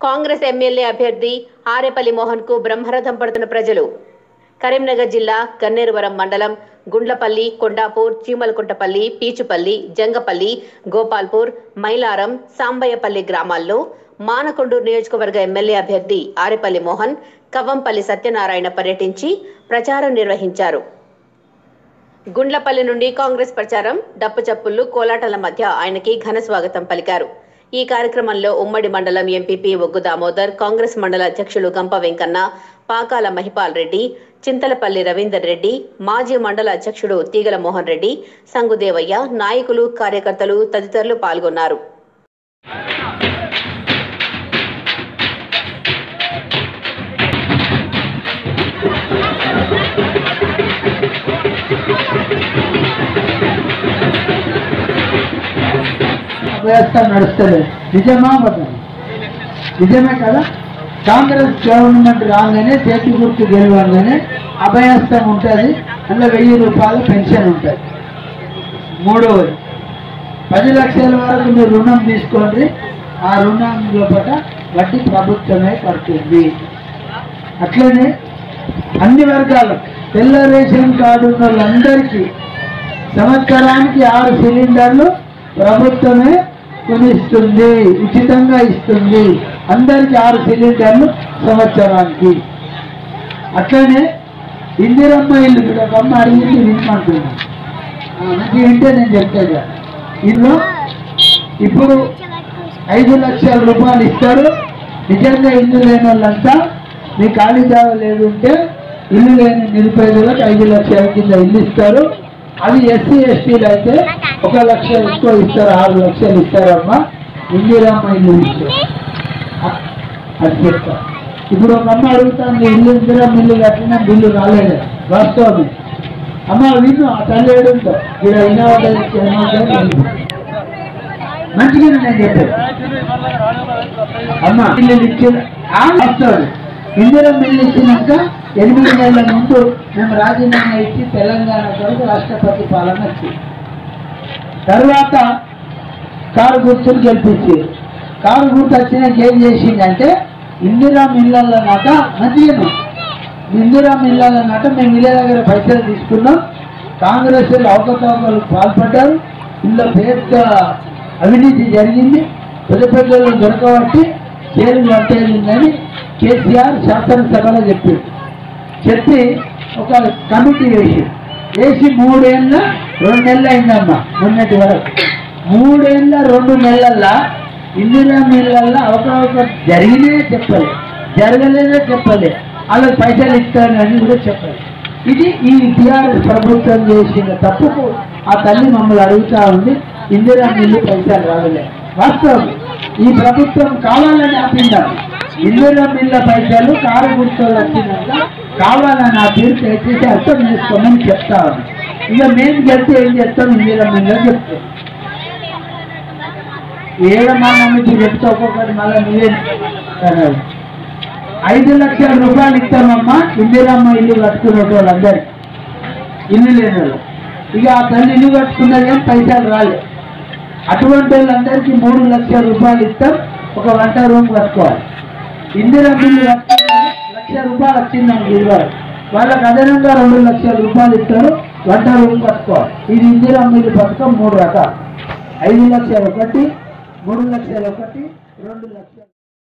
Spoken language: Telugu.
కాంగ్రెస్ ఎమ్మెల్యే అభ్యర్థి ఆరేపల్లి మోహన్ కు బ్రహ్మరథం పడుతున్న ప్రజలు కరీంనగర్ జిల్లా గన్నేరువరం మండలం గుండ్లపల్లి కొండాపూర్ చీమలకుంటపల్లి పీచుపల్లి జంగపల్లి గోపాల్పూర్ మైలారం సాంబయ్యపల్లి గ్రామాల్లో మానకొండూరు నియోజకవర్గ ఎమ్మెల్యే అభ్యర్థి ఆరేపల్లి మోహన్ కవ్వంపల్లి సత్యనారాయణ పర్యటించి ప్రచారం నిర్వహించారు గుండ్లపల్లి నుండి కాంగ్రెస్ ప్రచారం డప్పు చప్పుళ్లు కోలాటాల మధ్య ఆయనకి ఘన స్వాగతం పలికారు ఈ కార్యక్రమంలో ఉమ్మడి మండలం ఎంపీపీ ఒగ్గు దామోదర్ కాంగ్రెస్ మండల అధ్యక్షులు గంప వెంకన్న పాకాల మహిపాల్ రెడ్డి చింతలపల్లి రవీందర్ రెడ్డి మాజీ మండల అధ్యక్షుడు తీగల మోహన్ రెడ్డి సంగుదేవయ్య నాయకులు కార్యకర్తలు తదితరులు పాల్గొన్నారు వ్యవస్థ నడుస్తలేదు నిజమా అబద్ధం నిజమే కదా కాంగ్రెస్ గవర్నమెంట్ రాగానే చేతి గుర్తు గెలవగానే అభయస్థం ఉంటుంది అందులో వెయ్యి రూపాయల పెన్షన్ ఉంటుంది మూడవది పది లక్షల వరకు మీరు రుణం తీసుకోండి ఆ రుణం లోపల వడ్డీ ప్రభుత్వమే కడుతుంది అట్లనే అన్ని వర్గాలు తెల్ల రేషన్ కార్డు ఉన్న వాళ్ళందరికీ సంవత్సరానికి ఆరు సిలిండర్లు ప్రభుత్వమే కొనిస్తుంది ఉచితంగా ఇస్తుంది అందరికి ఆరు సిలిండర్లు సంవత్సరానికి అట్లనే ఇందిరమ్మ ఇల్లు కూడా ఒక అమ్మ అడిగింది వినమంటున్నాను మంచి వింటే నేను చెప్తాను ఇందులో ఇప్పుడు ఐదు లక్షల రూపాయలు ఇస్తారు నిజంగా ఇల్లు లేని వాళ్ళంతా మీ ఖాళీ జాగా లేదు ఉంటే ఇల్లు లేని నిరుపేదలకు ఐదు లక్షల కింద ఇల్లు ఇస్తారు అది ఎస్సీ ఎస్టీలు అయితే ఒక లక్ష ఎక్కువ ఇస్తారు ఆరు లక్షలు ఇస్తారమ్మా ఇందిరమ్మ ఇల్లు ఇస్తారు అ- అది చెప్తా ఇప్పుడు ఒక అమ్మ అడుగుతాను ఇల్లు ఇందిరమ్మ ఇల్లు కట్టినా బిల్లు రాలేదు వాస్తవమే అమ్మ విను ఆ తల్లి ఏడుందో ఇక్కడ ఇన్నోవేషన్ మంచిగా నేను చెప్పాను అమ్మ ఇల్లు ఇచ్చిన ఆ వస్తాడు ఇందిరా మిల్లు ఇచ్చినాక ఎనిమిది నెలల ముందు మేము రాజీనామా ఇచ్చి తెలంగాణ కొరకు రాష్ట్రపతి పాలన వచ్చింది తర్వాత కారు గుర్తులు గెలిపించారు కారు గుర్తు వచ్చినాక ఏం చేసిందంటే ఇందిరా మిల్లల నాట మంచిగా ఇందిరా మిల్లల నాట మేము ఇళ్ళ దగ్గర పైసలు తీసుకున్నాం కాంగ్రెస్ వాళ్ళు అవకతవకలకు పాల్పడ్డారు ఇందులో పెద్ద అవినీతి జరిగింది పెద్ద పెద్దలు దొరకబట్టి జైలు పట్టేసిందని కేసీఆర్ శాసనసభలో చెప్పారు చెప్పి ఒక కమిటీ వేసి వేసి మూడేళ్ళ రెండు నెలలు అయిందమ్మా మొన్నటి వరకు మూడేళ్ళ రెండు నెలల్లో ఇందిరా నీళ్ళల్లో అవకతవక జరిగినే చెప్పలే జరగలేదే చెప్పలే వాళ్ళకి పైసలు ఇస్తానని కూడా చెప్పాలి ఇది ఈ టీఆర్ఎస్ ప్రభుత్వం చేసిన తప్పుకు ఆ తల్లి మమ్మల్ని అడుగుతా ఉంది ఇందిరా నీళ్ళు పైసలు రావలే వాస్తవం ఈ ప్రభుత్వం కావాలని ఆపిందాం ఇందిరా మిల్ల పైసలు కారు గుర్తులు వచ్చినాక కావాలని ఆ తీరు దయచేసి అర్థం చేసుకోమని చెప్తా ఉంది ఇక మేము చెప్తే ఏం చేస్తాం ఇందిరా మిల్ల చెప్తాం ఏడమా నుంచి చెప్తే ఒక్కొక్కటి మళ్ళీ నువ్వే అనాలి. ఐదు లక్షల రూపాయలు ఇస్తామమ్మా ఇందిరమ్మ ఇల్లు కట్టుకునే వాళ్ళందరికీ ఇల్లు లేని వాళ్ళు ఇక ఆ తల్లి ఇల్లు కట్టుకున్నది కానీ పైసలు రాలే అటువంటి వాళ్ళందరికీ మూడు లక్షల రూపాయలు ఇస్తాం ఒక వంట రూమ్ కట్టుకోవాలి ఇందిరమ్మ ఇల్లు కట్టుకున్న లక్ష రూపాయలు వచ్చిందండి ఇదివరకు వాళ్ళకి అదనంగా రెండు లక్షల రూపాయలు ఇస్తారు వంట రూమ్ కట్టుకోవాలి ఇది ఇందిరమ్మ ఇల్లు పథకం మూడు రకాలు ఐదు లక్షలు ఒకటి మూడు లక్షలు ఒకటి రెండు లక్షలు